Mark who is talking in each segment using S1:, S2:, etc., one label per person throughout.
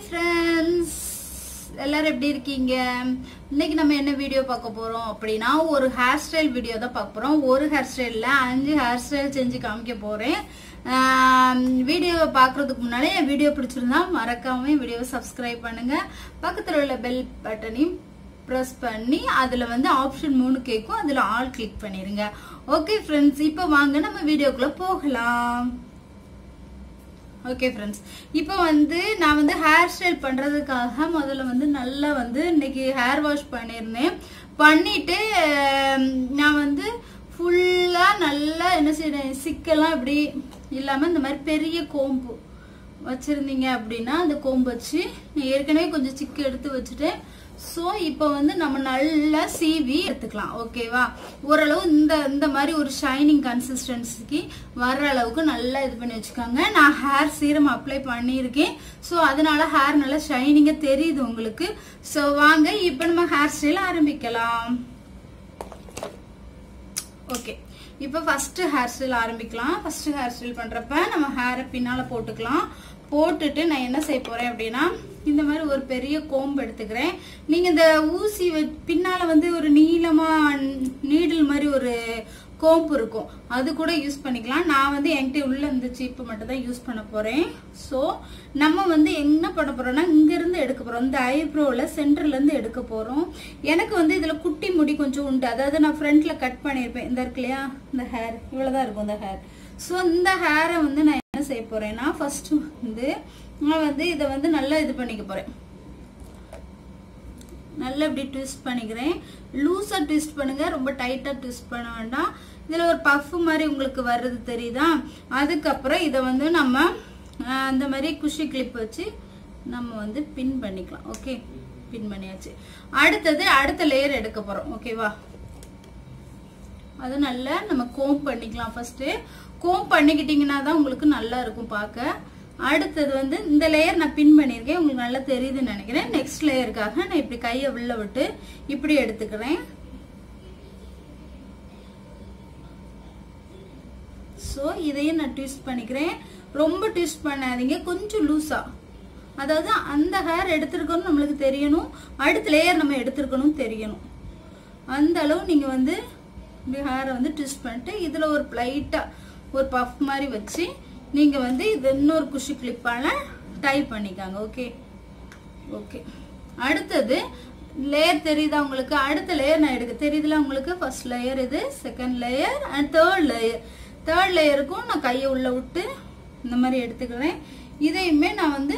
S1: friends எல்லாரும் எப்படி இருக்கீங்க இன்னைக்கு நம்ம என்ன வீடியோ பார்க்க போறோம் அப்படின்னா ஒரு ஹேர் ஸ்டைல் வீடியோ தான் பார்க்க போறோம் ஒரு ஹேர் ஸ்டைல்ல அஞ்சு ஹேர் ஸ்டைல் செஞ்சு காமிக்க போறேன் வீடியோவை பார்க்கறதுக்கு முன்னாடி என் வீடியோ பிடிச்சிருந்தா மறக்காம வீடியோவை சப்ஸ்கிரைப் பண்ணுங்க பக்கத்தில் உள்ள பெல் பட்டனையும் ப்ரெஸ் பண்ணி அதுல வந்து ஆப்ஷன் மூணு கேட்கும் அதுல ஆல் கிளிக் பண்ணிருங்க ஓகே ஃப்ரெண்ட்ஸ் இப்போ வாங்க நம்ம வீடியோக்குள்ள போகலாம் ஓகே ஃப்ரெண்ட்ஸ் இப்போ வந்து நான் வந்து ஹேர் ஸ்டைல் பண்ணுறதுக்காக முதல்ல வந்து நல்லா வந்து இன்னைக்கு ஹேர் வாஷ் பண்ணியிருந்தேன் பண்ணிட்டு அஹ், நான் வந்து ஃபுல்லாக நல்லா என்ன செய்யறேன் சிக்கெல்லாம் இப்படி இல்லாமல் இந்த மாதிரி பெரிய கோம்பு வச்சுருந்தீங்க அப்படின்னா அந்த கோம்பு வச்சு நான் ஏற்கனவே கொஞ்சம் சிக்கு எடுத்து வச்சுட்டேன் ஸோ இப்போ வந்து நம்ம நல்லா சீவி எடுத்துக்கலாம் ஓகேவா ஓரளவு இந்த இந்த மாதிரி ஒரு ஷைனிங் கன்சிஸ்டன்சிக்கு வர்ற அளவுக்கு நல்லா இது பண்ணி வச்சுக்கோங்க நான் ஹேர் சீரம் அப்ளை பண்ணியிருக்கேன் ஸோ அதனால ஹேர் நல்லா ஷைனிங்காக தெரியுது உங்களுக்கு ஸோ வாங்க இப்போ நம்ம ஹேர் ஸ்டைல் ஆரம்பிக்கலாம் ஓகே இப்போ ஃபர்ஸ்ட் ஹேர் ஸ்டைல் ஆரம்பிக்கலாம் ஃபர்ஸ்ட் ஹேர் ஸ்டைல் பண்றப்ப நம்ம ஹேரை பின்னால போட்டுக்கலாம் போட்டுட்டு நான் என்ன செய்ய போறேன் அப்படின்னா இந்த மாதிரி ஒரு பெரிய கோம்பு எடுத்துக்கிறேன் நீங்க இந்த ஊசி வெ- பின்னால வந்து ஒரு நீளமா நீடில் மாதிரி ஒரு கோம்பு இருக்கும் அது கூட யூஸ் பண்ணிக்கலாம் நான் வந்து என்கிட்ட உள்ள இந்த சீப்பு மட்டும் தான் யூஸ் பண்ண போறேன் ஸோ நம்ம வந்து என்ன பண்ண போறோம்னா இங்க இருந்து எடுக்க போறோம் இந்த ஐப்ரோல சென்டர்ல இருந்து எடுக்க போறோம் எனக்கு வந்து இதுல குட்டி முடி கொஞ்சம் உண்டு அதாவது நான் ஃப்ரண்ட்ல கட் பண்ணியிருப்பேன் இந்த இருக்கு இல்லையா இந்த ஹேர் இவ்வளவுதான் இருக்கும் இந்த ஹேர் ஸோ இந்த ஹேரை வந்து நான் என்ன செய்ய போறேன்னா ஃபர்ஸ்ட் வந்து நான் வந்து இதை வந்து நல்லா இது பண்ணிக்க போறேன் நல்லா இப்படி ட்விஸ்ட் பண்ணிக்கிறேன் லூஸாக ட்விஸ்ட் பண்ணுங்க ரொம்ப டைட்டாக ட்விஸ்ட் பண்ண வேண்டாம் இதில் ஒரு பஃப் மாதிரி உங்களுக்கு வர்றது தெரியுதா அதுக்கப்புறம் இதை வந்து நம்ம ஆஹ், அந்த மாதிரி குஷி கிளிப் வச்சு நம்ம வந்து பின் பண்ணிக்கலாம் ஓகே பின் பண்ணியாச்சு அடுத்தது அடுத்த லேயர் எடுக்க போகிறோம் ஓகேவா அது நல்லா நம்ம கோம் பண்ணிக்கலாம் ஃபர்ஸ்ட் கோம் பண்ணிக்கிட்டீங்கன்னா தான் உங்களுக்கு நல்லா இருக்கும் பார்க்க அடுத்தது வந்து இந்த லேயர் நான் பின் பண்ணியிருக்கேன் உங்களுக்கு நல்லா தெரியுதுன்னு நினைக்கிறேன் நெக்ஸ்ட் லேயருக்காக நான் இப்படி கையை உள்ள விட்டு இப்படி எடுத்துக்கிறேன் ஸோ இதையும் நான் ட்விஸ்ட் பண்ணிக்கிறேன் ரொம்ப ட்விஸ்ட் பண்ணாதீங்க கொஞ்சம் லூஸா அதாவது அந்த ஹேர் எடுத்திருக்கணும் நம்மளுக்கு தெரியணும் அடுத்த லேயர் நம்ம எடுத்திருக்கணும் தெரியணும் அந்த அளவு நீங்க வந்து இப்படி ஹேரை வந்து ட்விஸ்ட் பண்ணிட்டு இதுல ஒரு லைட்டா ஒரு பஃப் மாதிரி வச்சு நீங்க வந்து இது இன்னொரு குஷி கிளிப்பால டை பண்ணிக்காங்க ஓகே ஓகே அடுத்தது லேயர் தெரியுதா உங்களுக்கு அடுத்த லேயர் நான் எடுக்க தெரியுதுல உங்களுக்கு ஃபர்ஸ்ட் லேயர் இது second layer and third layer third லேயருக்கும் நான் கையை உள்ள விட்டு இந்த மாதிரி எடுத்துக்கிறேன் இதையுமே நான் வந்து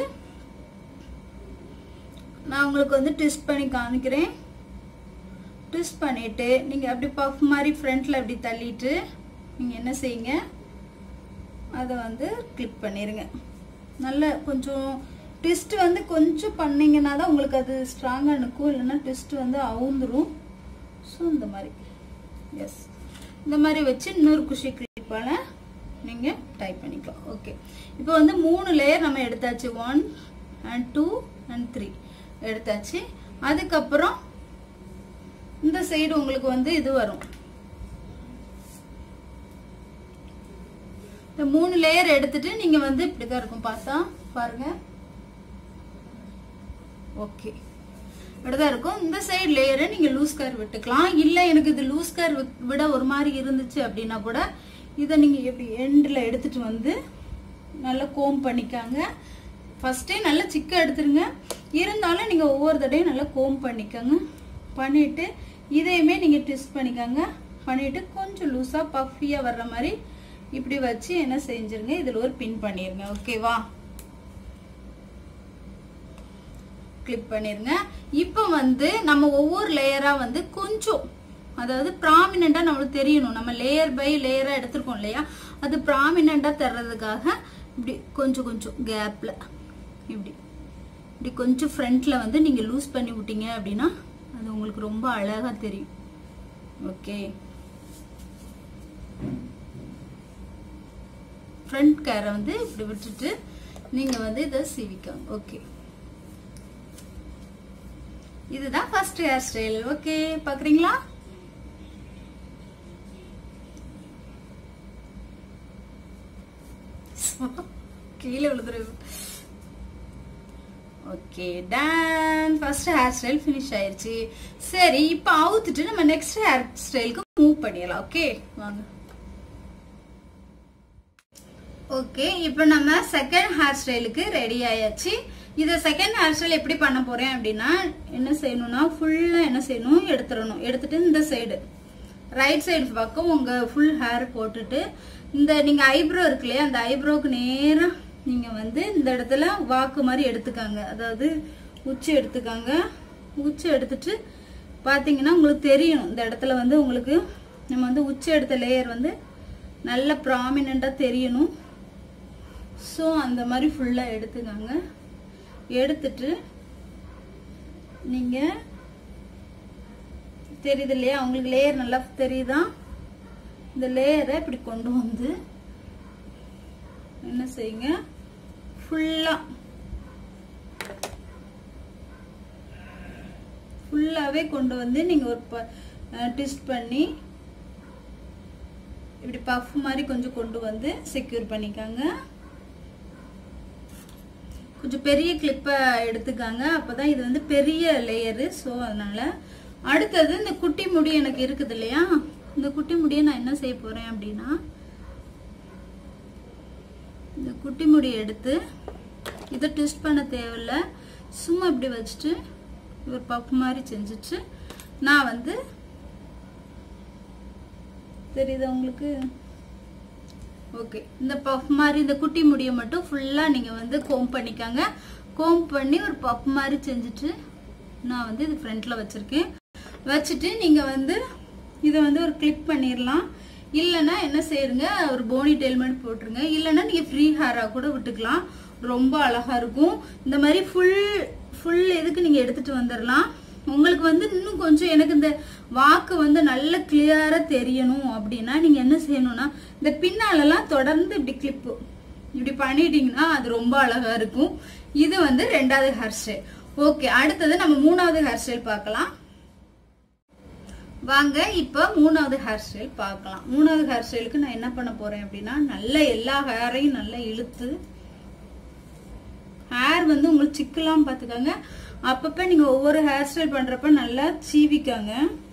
S1: நான் உங்களுக்கு வந்து ட்விஸ்ட் பண்ணி காமிக்கிறேன் ட்விஸ்ட் பண்ணிட்டு நீங்க அப்படி பஃப் மாதிரி ஃப்ரண்ட்ல அப்படி தள்ளிட்டு நீங்க என்ன செய்யுங்க அதை வந்து கிளிப் பண்ணிருங்க நல்ல கொஞ்சம் ட்விஸ்ட் வந்து கொஞ்சம் பண்ணீங்கன்னா தான் உங்களுக்கு அது ஸ்ட்ராங்காக நிற்கும் இல்லைன்னா ட்விஸ்ட் வந்து அவுந்துரும் ஸோ இந்த மாதிரி எஸ் இந்த மாதிரி வச்சு இன்னொரு குஷி கிளிப்பால நீங்கள் டைப் பண்ணிக்கலாம் ஓகே இப்போ வந்து மூணு லேயர் நம்ம எடுத்தாச்சு one and two and three எடுத்தாச்சு அதுக்கப்புறம் இந்த சைடு உங்களுக்கு வந்து இது வரும் இந்த மூணு லேயர் எடுத்துட்டு நீங்க வந்து இப்படிதான் இருக்கும் பார்த்தா பாருங்க ஓகே இப்படிதான் இருக்கும் இந்த சைடு லேயரை நீங்க லூஸ் கர் விட்டுக்கலாம் இல்ல எனக்கு இது லூஸ் கர் விட ஒரு மாதிரி இருந்துச்சு அப்படின்னா கூட இதை நீங்க எப்படி எண்ட்ல எடுத்துட்டு வந்து நல்லா கோம் பண்ணிக்காங்க ஃபர்ஸ்டே நல்லா சிக்க எடுத்துருங்க இருந்தாலும் நீங்க ஒவ்வொரு தடையும் நல்லா கோம் பண்ணிக்கோங்க பண்ணிட்டு இதையுமே நீங்க ட்விஸ்ட் பண்ணிக்கோங்க பண்ணிட்டு கொஞ்சம் லூஸா பஃபியா வர்ற மாதிரி இப்படி வச்சு என்ன செஞ்சிருங்க இதுல ஒரு பின் பண்ணிருங்க ஓகேவா கிளிப் பண்ணிருங்க இப்போ வந்து நம்ம ஒவ்வொரு லேயரா வந்து கொஞ்சம் அதாவது ப்ராமினண்டா நம்மளுக்கு தெரியணும் நம்ம லேயர் பை லேயரா எடுத்திருக்கோம் இல்லையா அது ப்ராமினண்டா தர்றதுக்காக இப்படி கொஞ்சம் கொஞ்சம் கேப்ல இப்படி இப்படி கொஞ்சம் ஃப்ரண்ட்ல வந்து நீங்க லூஸ் பண்ணி விட்டீங்க அப்படின்னா அது உங்களுக்கு ரொம்ப அழகா தெரியும் ஓகே ஃப்ரண்ட் கேரை வந்து இப்படி விட்டுட்டு நீங்க வந்து இதை சீவிக்கோங்க ஓகே இதுதான் ஃபர்ஸ்ட் ஹேர் ஸ்டைல் ஓகே பாக்குறீங்களா கீழே விழுதுரு okay done first hairstyle finish ஆயிருச்சு சரி இப்போ அவுத்துட்டு நம்ம நெக்ஸ்ட் ஹேர் ஸ்டைலுக்கு மூவ் பண்ணிடலாம் ஓகே வாங்க ஓகே இப்போ நம்ம செகண்ட் ஹேர் ஸ்டைலுக்கு ரெடி ஆயாச்சு இதை செகண்ட் ஹேர் ஸ்டைல் எப்படி பண்ண போறேன் அப்படின்னா என்ன செய்யணும்னா ஃபுல்லா என்ன செய்யணும் எடுத்துடணும் எடுத்துட்டு இந்த சைடு ரைட் சைடு பக்கம் உங்க ஃபுல் ஹேர் போட்டுட்டு இந்த நீங்க ஐப்ரோ இருக்கு இல்லையா அந்த ஐப்ரோக்கு நேரா நீங்க வந்து இந்த இடத்துல வாக்கு மாதிரி எடுத்துக்காங்க அதாவது உச்சி எடுத்துக்காங்க உச்சி எடுத்துட்டு பாத்தீங்கன்னா உங்களுக்கு தெரியணும் இந்த இடத்துல வந்து உங்களுக்கு நம்ம வந்து உச்சி எடுத்த லேயர் வந்து நல்ல ப்ராமினண்டா தெரியணும் ஸோ அந்த மாதிரி ஃபுல்லாக எடுத்துக்கோங்க எடுத்துட்டு நீங்கள் தெரியுது இல்லையா உங்களுக்கு லேயர் நல்லா தெரியுதா இந்த லேயரை இப்படி கொண்டு வந்து என்ன செய்யுங்க ஃபுல்லாக ஃபுல்லாகவே கொண்டு வந்து நீங்கள் ஒரு ட்விஸ்ட் பண்ணி இப்படி பஃப் மாதிரி கொஞ்சம் கொண்டு வந்து செக்யூர் பண்ணிக்கோங்க கொஞ்சம் பெரிய கிளிப்பை எடுத்துக்காங்க அப்பதான் இது வந்து பெரிய லேயரு ஸோ அதனால அடுத்தது இந்த குட்டி முடி எனக்கு இருக்குது இல்லையா இந்த குட்டி முடியை நான் என்ன செய்ய போறேன் அப்படின்னா இந்த குட்டி முடியை எடுத்து இதை ட்விஸ்ட் பண்ண தேவையில்ல சும்மா இப்படி வச்சுட்டு ஒரு பஃப் மாதிரி செஞ்சுட்டு நான் வந்து தெரியுதா உங்களுக்கு ஓகே இந்த பஃப் மாதிரி இந்த குட்டி முடியை மட்டும் ஃபுல்லாக நீங்கள் வந்து கோம் பண்ணிக்கோங்க கோம் பண்ணி ஒரு பஃப் மாதிரி செஞ்சுட்டு நான் வந்து இது ஃப்ரண்ட்டில் வச்சுருக்கேன் வச்சுட்டு நீங்கள் வந்து இதை வந்து ஒரு கிளிப் பண்ணிடலாம் இல்லைன்னா என்ன செய்யுங்க ஒரு போனி டெயில் மாதிரி போட்டுருங்க இல்லைன்னா நீங்கள் ஃப்ரீ ஹேராக கூட விட்டுக்கலாம் ரொம்ப அழகாக இருக்கும் இந்த மாதிரி ஃபுல் ஃபுல் இதுக்கு நீங்கள் எடுத்துகிட்டு வந்துடலாம் உங்களுக்கு வந்து இன்னும் கொஞ்சம் எனக்கு இந்த வாக்கு வந்து நல்ல கிளியரா தெரியணும் அப்படின்னா நீங்க என்ன செய்யணும்னா இந்த பின்னாலெல்லாம் தொடர்ந்து இப்படி கிளிப்பு இப்படி பண்ணிட்டீங்கன்னா அது ரொம்ப அழகா இருக்கும் இது வந்து ரெண்டாவது ஹேர் ஸ்டைல் ஓகே அடுத்தது நம்ம மூணாவது ஹேர் ஸ்டைல் பார்க்கலாம் வாங்க இப்போ மூணாவது ஹேர் ஸ்டைல் பார்க்கலாம் மூணாவது ஹேர் ஸ்டைலுக்கு நான் என்ன பண்ண போறேன் அப்படின்னா நல்ல எல்லா ஹேரையும் நல்லா இழுத்து ஹேர் வந்து உங்களுக்கு சிக்கலாம் பார்த்துக்கோங்க அப்பப்ப நீங்க ஒவ்வொரு ஹேர் ஸ்டைல் பண்றப்ப நல்லா சீவிக்கோங்க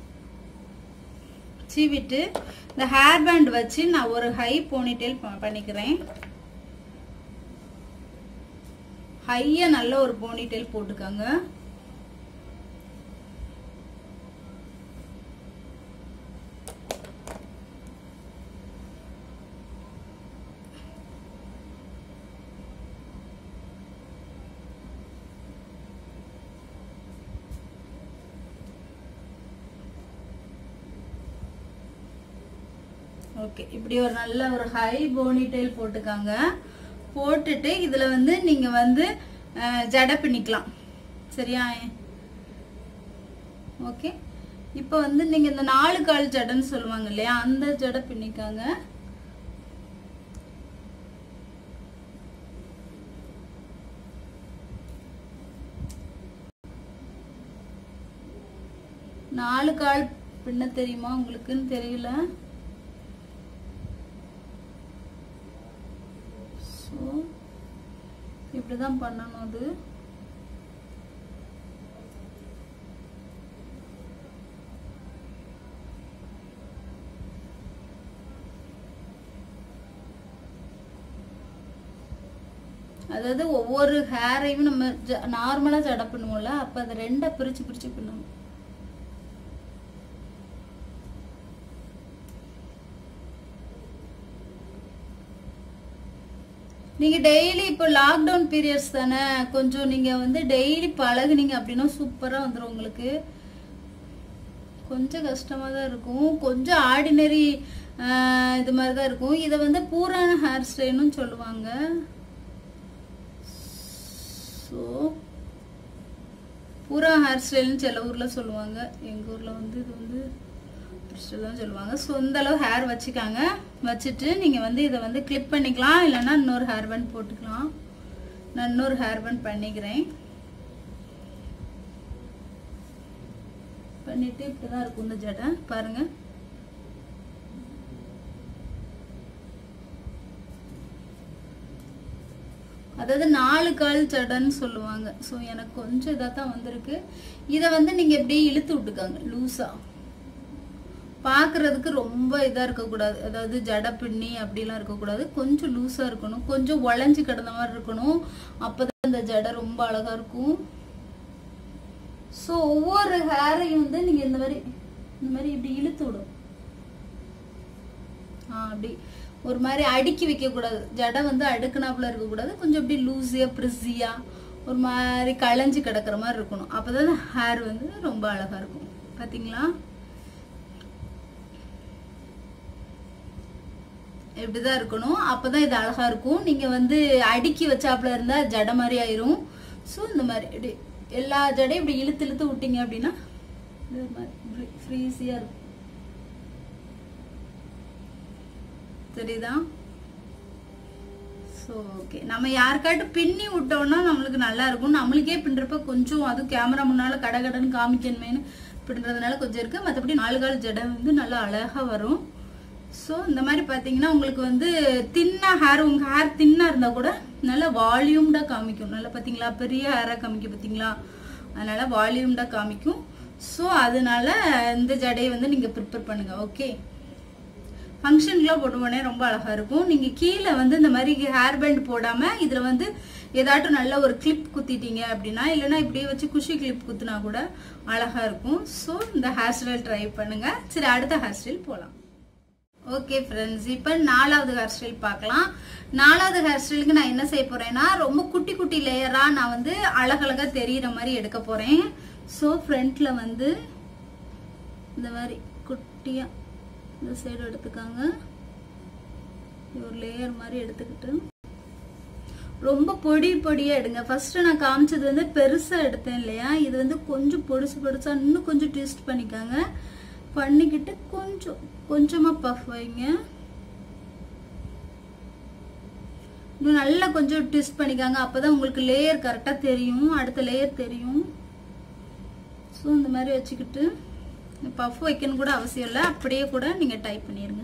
S1: சீவிட்டு இந்த ஹேர் பேண்ட் வச்சு நான் ஒரு ஹை போனிடெயில் பண்ணிக்கிறேன் ஹையா நல்ல ஒரு போனிடெயில் போட்டுக்கோங்க ஓகே இப்படி ஒரு நல்ல ஒரு ஹை போனிடெயில் போட்டுக்காங்க போட்டுட்டு இதுல வந்து நீங்க வந்து அஹ், ஜடை பின்னிக்கலாம் சரியா ஓகே இப்போ வந்து நீங்க இந்த நாலு கால் ஜடைன்னு சொல்லுவாங்க இல்லையா அந்த ஜடை பின்னிக்காங்க நாலு கால் பின்ன தெரியுமா உங்களுக்குன்னு தெரியல ஸோ இப்படிதான் பண்ணணும் அது அதாவது ஒவ்வொரு ஹேரையும் நம்ம நார்மலா ஜடை பண்ணுவோம்ல அப்ப அதை ரெண்டா பிரிச்சு பிரிச்சு பண்ணணும் நீங்க டெய்லி இப்போ லாக்டவுன் பீரியட்ஸ் தானே கொஞ்சம் நீங்க வந்து டெய்லி பழகுனீங்க அப்படின்னா சூப்பரா வந்துடும் உங்களுக்கு கொஞ்சம் கஷ்டமா தான் இருக்கும் கொஞ்சம் ஆர்டினரி இது மாதிரி தான் இருக்கும் இதை வந்து பூரான ஹேர் ஸ்டைல்னு சொல்லுவாங்க ஸோ பூரா ஹேர் ஸ்டைல்னு சில ஊர்ல சொல்லுவாங்க எங்க ஊர்ல வந்து இது வந்து தான் சொல்லுவாங்க ஸோ இந்த அளவு ஹேர் வச்சுக்காங்க வச்சுட்டு நீங்க வந்து இதை வந்து கிளிப் பண்ணிக்கலாம் இல்லைன்னா இன்னொரு ஹேர் பேண்ட் போட்டுக்கலாம் நான் இன்னொரு ஹேர் பேண்ட் பண்ணிக்கிறேன் பண்ணிட்டு இப்படிதான் இருக்கும் இந்த ஜடை பாருங்க அதாவது நாலு கால் ஜடைன்னு சொல்லுவாங்க ஸோ எனக்கு கொஞ்சம் இதாக தான் வந்திருக்கு இதை வந்து நீங்கள் எப்படியே இழுத்து விட்டுக்காங்க லூஸாக பார்க்கறதுக்கு ரொம்ப இதாக இருக்கக்கூடாது அதாவது ஜடை பின்னி அப்படிலாம் இருக்கக்கூடாது கொஞ்சம் லூஸாக இருக்கணும் கொஞ்சம் உழைஞ்சி கிடந்த மாதிரி இருக்கணும் அப்போ தான் இந்த ஜடை ரொம்ப அழகாக இருக்கும் ஸோ ஒவ்வொரு ஹேரையும் வந்து நீங்கள் இந்த மாதிரி இந்த மாதிரி இப்படி இழுத்து விடும் ஆ அப்படி ஒரு மாதிரி அடுக்கி வைக்க கூடாது ஜடை வந்து அடுக்குனாப்புல இருக்கக்கூடாது கொஞ்சம் அப்படி லூஸியா பிரிஸியா ஒரு மாதிரி களைஞ்சு கிடக்குற மாதிரி இருக்கணும் அப்பதான் ஹேர் வந்து ரொம்ப அழகா இருக்கும் பாத்தீங்களா இப்படிதான் இருக்கணும் அப்பதான் இது அழகா இருக்கும் நீங்க வந்து அடுக்கி வச்சாப்புல இருந்தா ஜடை மாதிரி ஆயிரும் ஸோ இந்த மாதிரி இப்படி எல்லா ஜடையும் இப்படி இழுத்து இழுத்து விட்டீங்க அப்படின்னா இது மாதிரி ஃப்ரீஸியா இருக்கும் தெரியுதா ஸோ ஓகே நம்ம யாருக்காட்டும் பின்னி விட்டோம்னா நம்மளுக்கு நல்லா இருக்கும் நம்மளுக்கே பின்றப்ப கொஞ்சம் அதுவும் கேமரா முன்னால கடகடன்னு காமிக்கணுமேனு பின்றதுனால கொஞ்சம் இருக்கு மற்றபடி நாலு கால் ஜடை வந்து நல்லா அழகா வரும் ஸோ இந்த மாதிரி பார்த்தீங்கன்னா உங்களுக்கு வந்து தின்னா ஹேர் உங்க ஹேர் தின்னா இருந்தா கூட நல்லா வால்யூம்டா காமிக்கும் நல்லா பார்த்தீங்களா பெரிய ஹேராக காமிக்கும் பார்த்தீங்களா அதனால வால்யூம்டா காமிக்கும் ஸோ அதனால இந்த ஜடையை வந்து நீங்க ப்ரிப்பேர் பண்ணுங்க ஓகே ஃபங்க்ஷனுக்குலாம் போட்டு போனே ரொம்ப அழகா இருக்கும் நீங்க கீழே வந்து இந்த மாதிரி ஹேர் பேண்ட் போடாம இதுல வந்து ஏதாட்டும் நல்ல ஒரு கிளிப் குத்திட்டீங்க அப்படின்னா இல்லைன்னா இப்படியே வச்சு குஷி கிளிப் குத்துனா கூட அழகா இருக்கும் ஸோ இந்த ஹேர் ஸ்டைல் ட்ரை பண்ணுங்க சரி அடுத்த ஹேர் ஸ்டைல் போகலாம் ஓகே ஃப்ரெண்ட்ஸ் இப்போ நாலாவது ஹேர் ஸ்டைல் பார்க்கலாம் நாலாவது ஹேர் ஸ்டைலுக்கு நான் என்ன செய்ய போறேன்னா ரொம்ப குட்டி குட்டி லேயரா நான் வந்து அழகழகா தெரியிற மாதிரி எடுக்க போறேன் ஸோ ஃப்ரண்ட்ல வந்து இந்த மாதிரி குட்டியா இந்த சைடு எடுத்துக்காங்க ஒரு லேயர் மாதிரி எடுத்துக்கிட்டு ரொம்ப பொடி பொடியா எடுங்க ஃபர்ஸ்ட் நான் காமிச்சது வந்து பெருசா எடுத்தேன் இல்லையா இது வந்து கொஞ்சம் பொடிசு பொடிசா இன்னும் கொஞ்சம் ட்விஸ்ட் பண்ணிக்காங்க பண்ணிக்கிட்டு கொஞ்சம் கொஞ்சமா பஃப் வைங்க இன்னும் நல்லா கொஞ்சம் ட்விஸ்ட் பண்ணிக்காங்க அப்பதான் உங்களுக்கு லேயர் கரெக்டா தெரியும் அடுத்த லேயர் தெரியும் ஸோ இந்த மாதிரி வச்சுக்கிட்டு பஃப் வைக்கணும் கூட அவசியம் இல்லை அப்படியே கூட நீங்க டைப் பண்ணிருங்க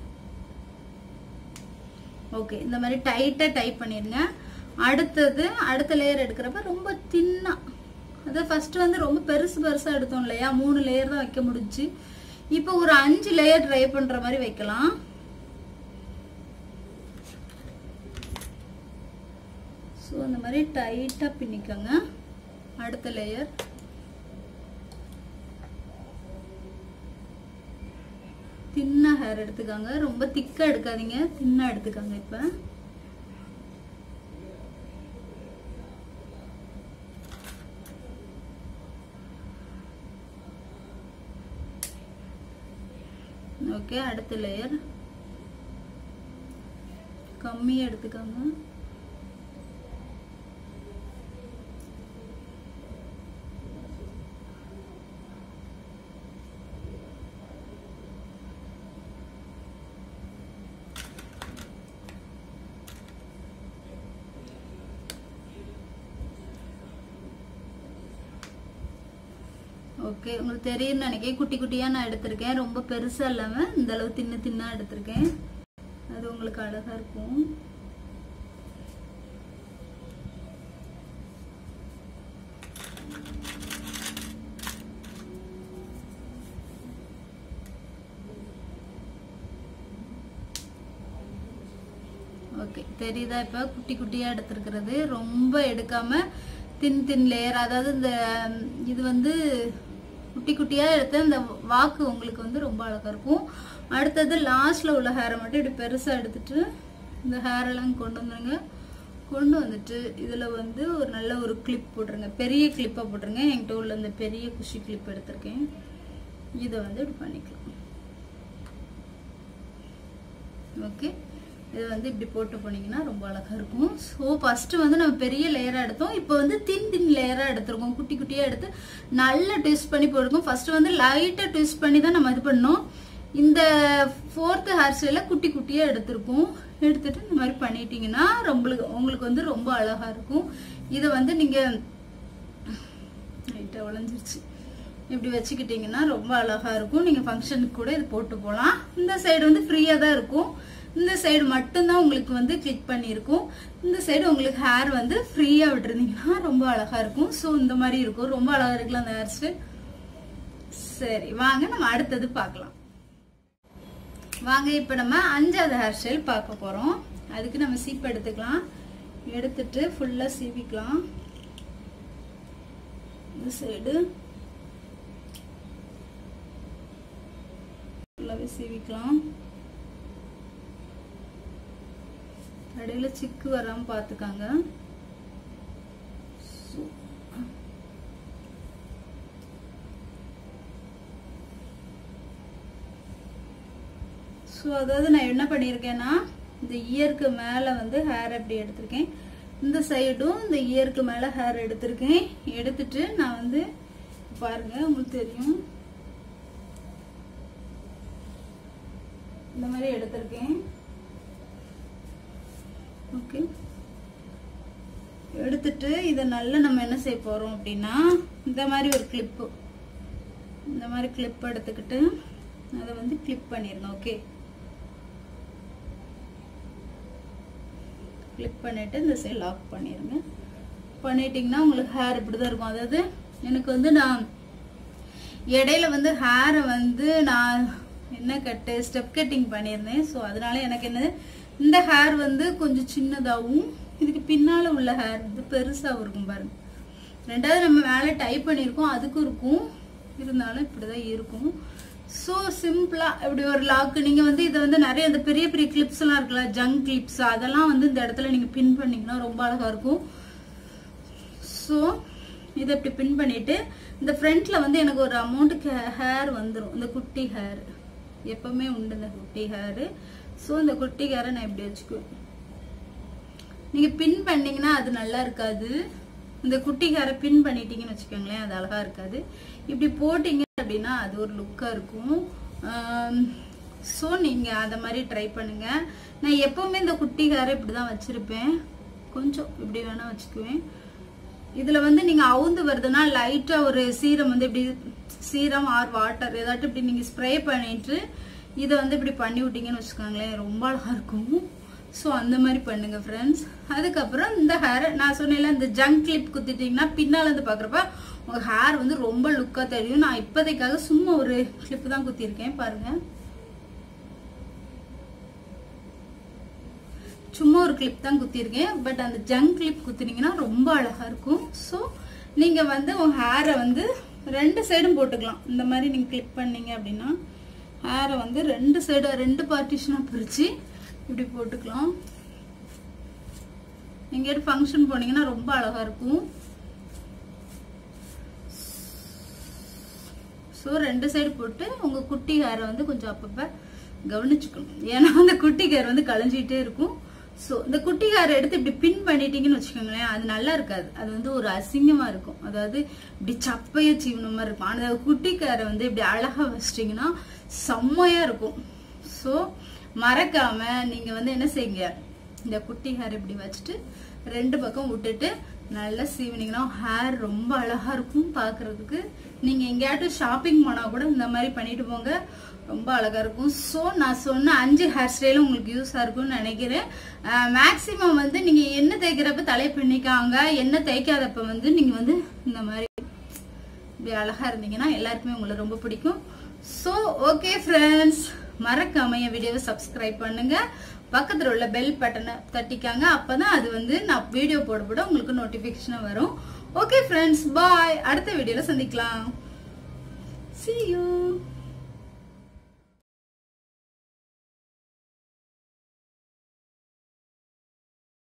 S1: ஓகே இந்த மாதிரி டைட்டா டைப் பண்ணிருங்க அடுத்தது அடுத்த லேயர் எடுக்கிறப்ப ரொம்ப தின்னா அதான் ஃபர்ஸ்ட் வந்து ரொம்ப பெருசு பெருசா எடுத்தோம் இல்லையா மூணு லேயர் தான் வைக்க முடிஞ்சு இப்போ ஒரு அஞ்சு லேயர் ட்ரை பண்ற மாதிரி வைக்கலாம் ஸோ இந்த மாதிரி டைட்டா பின்னிக்கோங்க அடுத்த லேயர் தின்னா ஹேர் எடுத்துக்காங்க ரொம்ப திக்கா எடுக்காதீங்க தின்னா எடுத்துக்காங்க இப்ப ஓகே அடுத்த லேயர் கம்மியா எடுத்துக்காங்க ஓகே உங்களுக்கு தெரியும்னு நினைக்கிறேன் குட்டி குட்டியா நான் எடுத்திருக்கேன் ரொம்ப பெருசா இல்லாம இந்த அளவு தின்னு தின்னா எடுத்திருக்கேன் அது உங்களுக்கு அழகா இருக்கும் ஓகே தெரியுதா இப்ப குட்டி குட்டியா எடுத்திருக்கிறது ரொம்ப எடுக்காம தின் தின் லேயர் அதாவது இந்த ம், இது வந்து குட்டி குட்டியா எடுத்த இந்த வாக்கு உங்களுக்கு வந்து ரொம்ப அழகா இருக்கும் அடுத்தது லாஸ்ட்ல உள்ள ஹேரை மட்டும் இப்படி பெருசா எடுத்துட்டு இந்த ஹேர் எல்லாம் கொண்டு வந்துருங்க கொண்டு வந்துட்டு இதுல வந்து ஒரு நல்ல ஒரு கிளிப் போட்டுருங்க பெரிய கிளிப்பா போட்டுருங்க என்கிட்ட உள்ள இந்த பெரிய குஷி கிளிப் எடுத்திருக்கேன் இதை வந்து இப்படி பண்ணிக்கலாம் ஓகே இது வந்து இப்படி போட்டு போனீங்கன்னா ரொம்ப அழகா இருக்கும் ஸோ ஃபர்ஸ்ட் வந்து நம்ம பெரிய லேயரா எடுத்தோம் இப்போ வந்து தின் தின் லேயரா எடுத்திருக்கோம் குட்டி குட்டியா எடுத்து நல்லா ட்விஸ்ட் பண்ணி போட்டிருக்கோம் ஃபர்ஸ்ட் வந்து லைட்டா ட்விஸ்ட் பண்ணி தான் நம்ம இது பண்ணோம் இந்த ஃபோர்த் ஹேர் ஸ்டைல குட்டி குட்டியா எடுத்திருக்கோம் எடுத்துட்டு இந்த மாதிரி பண்ணிட்டீங்கன்னா உங்களுக்கு உங்களுக்கு வந்து ரொம்ப அழகா இருக்கும் இதை வந்து நீங்க லைட்டா உழைஞ்சிருச்சு இப்படி வச்சுக்கிட்டீங்கன்னா ரொம்ப அழகா இருக்கும் நீங்க ஃபங்க்ஷனுக்கு கூட இது போட்டு போகலாம் இந்த சைடு வந்து ஃப்ரீயா தான் இருக்கும் இந்த சைடு மட்டும்தான் உங்களுக்கு வந்து கிளிக் பண்ணியிருக்கும் இந்த சைடு உங்களுக்கு ஹேர் வந்து ஃப்ரீயா விட்டுருந்தீங்கன்னா ரொம்ப அழகா இருக்கும் ஸோ இந்த மாதிரி இருக்கும் ரொம்ப அழகா இருக்குல்ல அந்த ஹேர் ஸ்டைல் சரி வாங்க நம்ம அடுத்தது பார்க்கலாம் வாங்க இப்போ நம்ம அஞ்சாவது ஹேர் ஸ்டைல் பார்க்க போறோம் அதுக்கு நம்ம சீப் எடுத்துக்கலாம் எடுத்துட்டு ஃபுல்லா சீவிக்கலாம் இந்த சைடு ஃபுல்லாகவே சீவிக்கலாம் இடையில சிக்கு வராம பாத்துக்காங்க ஸோ அதாவது நான் என்ன பண்ணியிருக்கேன்னா இந்த இயருக்கு மேலே வந்து ஹேர் அப்படி எடுத்திருக்கேன் இந்த சைடும் இந்த இயருக்கு மேலே ஹேர் எடுத்திருக்கேன் எடுத்துட்டு நான் வந்து பாருங்க உங்களுக்கு தெரியும் இந்த மாதிரி எடுத்திருக்கேன் ஓகே எடுத்துட்டு இதை நல்லா நம்ம என்ன செய்ய போறோம் அப்படின்னா இந்த மாதிரி ஒரு கிளிப்பு இந்த மாதிரி கிளிப் எடுத்துக்கிட்டு அதை வந்து கிளிப் பண்ணிருங்க ஓகே கிளிப் பண்ணிட்டு இந்த சைடு லாக் பண்ணிருங்க பண்ணிட்டீங்கன்னா உங்களுக்கு ஹேர் இப்படிதான் இருக்கும் அதாவது எனக்கு வந்து நான் இடையில வந்து ஹேரை வந்து நான் என்ன கட்டு ஸ்டெப் கட்டிங் பண்ணியிருந்தேன் ஸோ அதனால எனக்கு என்னது இந்த ஹேர் வந்து கொஞ்சம் சின்னதாகவும் இதுக்கு பின்னால உள்ள ஹேர் வந்து பெருசாகவும் இருக்கும் பாருங்க ரெண்டாவது நம்ம மேலே டைப் பண்ணியிருக்கோம் அதுக்கும் இருக்கும் இருந்தாலும் இப்படிதான் இருக்கும் ஸோ சிம்பிளா இப்படி ஒரு லாக்கு நீங்க வந்து இதை வந்து நிறைய இந்த பெரிய பெரிய கிளிப்ஸ் எல்லாம் இருக்குல்ல ஜங் கிளிப்ஸ் அதெல்லாம் வந்து இந்த இடத்துல நீங்க பின் பண்ணீங்கன்னா ரொம்ப அழகா இருக்கும் ஸோ இதை இப்படி பின் பண்ணிட்டு இந்த ஃப்ரண்ட்ல வந்து எனக்கு ஒரு அமௌண்ட் ஹேர் வந்துடும் இந்த குட்டி ஹேர் எப்பவுமே உண்டு இந்த குட்டி ஹேர் ஸோ இந்த குட்டி ஹேரை நான் இப்படி வச்சுக்குவேன் நீங்க பின் பண்ணீங்கன்னா அது நல்லா இருக்காது இந்த குட்டி ஹேரை பின் பண்ணிட்டீங்கன்னு வச்சுக்கோங்களேன் அது அழகா இருக்காது இப்படி போட்டீங்க அப்படின்னா அது ஒரு லுக்கா இருக்கும் ஸோ நீங்க அதை மாதிரி ட்ரை பண்ணுங்க நான் எப்பவுமே இந்த குட்டி ஹேரை இப்படிதான் வச்சிருப்பேன் கொஞ்சம் இப்படி வேணா வச்சுக்குவேன் இதுல வந்து நீங்க அவுந்து வருதுன்னா லைட்டா ஒரு சீரம் வந்து இப்படி சீரம் ஆர் வாட்டர் ஏதாட்டும் இப்படி நீங்க ஸ்ப்ரே பண்ணிட்டு இதை வந்து இப்படி பண்ணி விட்டீங்கன்னு வச்சுக்கோங்களேன் ரொம்ப அழகா இருக்கும் ஸோ அந்த மாதிரி பண்ணுங்க ஃப்ரெண்ட்ஸ் அதுக்கப்புறம் இந்த ஹேர் நான் சொன்னேன்ல இந்த ஜங்க் கிளிப் குத்திட்டீங்கன்னா பின்னால இருந்து பாக்குறப்ப உங்க ஹேர் வந்து ரொம்ப லுக்கா தெரியும் நான் இப்போதைக்காக சும்மா ஒரு கிளிப் தான் குத்திருக்கேன் பாருங்க சும்மா ஒரு கிளிப் தான் குத்திருக்கேன் பட் அந்த ஜங்க் கிளிப் குத்துனீங்கன்னா ரொம்ப அழகா இருக்கும் ஸோ நீங்க வந்து உங்க ஹேரை வந்து ரெண்டு சைடும் போட்டுக்கலாம் இந்த மாதிரி நீங்க கிளிப் பண்ணீங்க அப்படின்னா ஹேரை வந்து ரெண்டு சைடு ரெண்டு பார்ட்டிஷனா பிரிச்சு இப்படி போட்டுக்கலாம் எங்கேயாவது ஃபங்க்ஷன் போனீங்கன்னா ரொம்ப அழகா இருக்கும் ஸோ ரெண்டு சைடு போட்டு உங்க குட்டி ஹேரை வந்து கொஞ்சம் அப்பப்ப கவனிச்சுக்கணும் ஏன்னா அந்த குட்டி ஹேர் வந்து களைஞ்சிட்டே இருக்கும் ஸோ இந்த குட்டி ஹேர் எடுத்து இப்படி பின் பண்ணிட்டீங்கன்னு வச்சுக்கோங்களேன் அது நல்லா இருக்காது அது வந்து ஒரு அசிங்கமா இருக்கும் அதாவது இப்படி சப்பைய சீவன மாதிரி இருக்கும் அந்த குட்டி ஹேரை வந்து இப்படி அழகா வச்சிட்டீங்கன்னா செம்மையா இருக்கும் ஸோ மறக்காம நீங்க வந்து என்ன செய்யுங்க இந்த குட்டி ஹேர் இப்படி வச்சுட்டு ரெண்டு பக்கம் விட்டுட்டு நல்லா சீவினீங்கன்னா ஹேர் ரொம்ப அழகா இருக்கும் பாக்குறதுக்கு நீங்க எங்கேயாட்டும் ஷாப்பிங் போனா கூட இந்த மாதிரி பண்ணிட்டு போங்க ரொம்ப அழகா இருக்கும் ஸோ நான் சொன்ன அஞ்சு ஹேர் ஸ்டைலும் உங்களுக்கு யூஸா இருக்கும்னு நினைக்கிறேன் மேக்சிமம் வந்து நீங்க என்ன தேய்க்கிறப்ப தலை பின்னிக்காங்க என்ன தேய்க்காதப்ப வந்து நீங்க வந்து இந்த மாதிரி இப்படி அழகா இருந்தீங்கன்னா எல்லாருக்குமே உங்களை ரொம்ப பிடிக்கும் ஸோ ஓகே ஃப்ரெண்ட்ஸ் மறக்காம என் வீடியோவை சப்ஸ்கிரைப் பண்ணுங்க பக்கத்துல உள்ள பெல் பட்டனை தட்டிக்காங்க அப்பதான் அது வந்து நான் வீடியோ போட போட உங்களுக்கு நோட்டிபிகேஷன் வரும் ஓகே ஃப்ரெண்ட்ஸ் பாய் அடுத்த வீடியோல சந்திக்கலாம் see you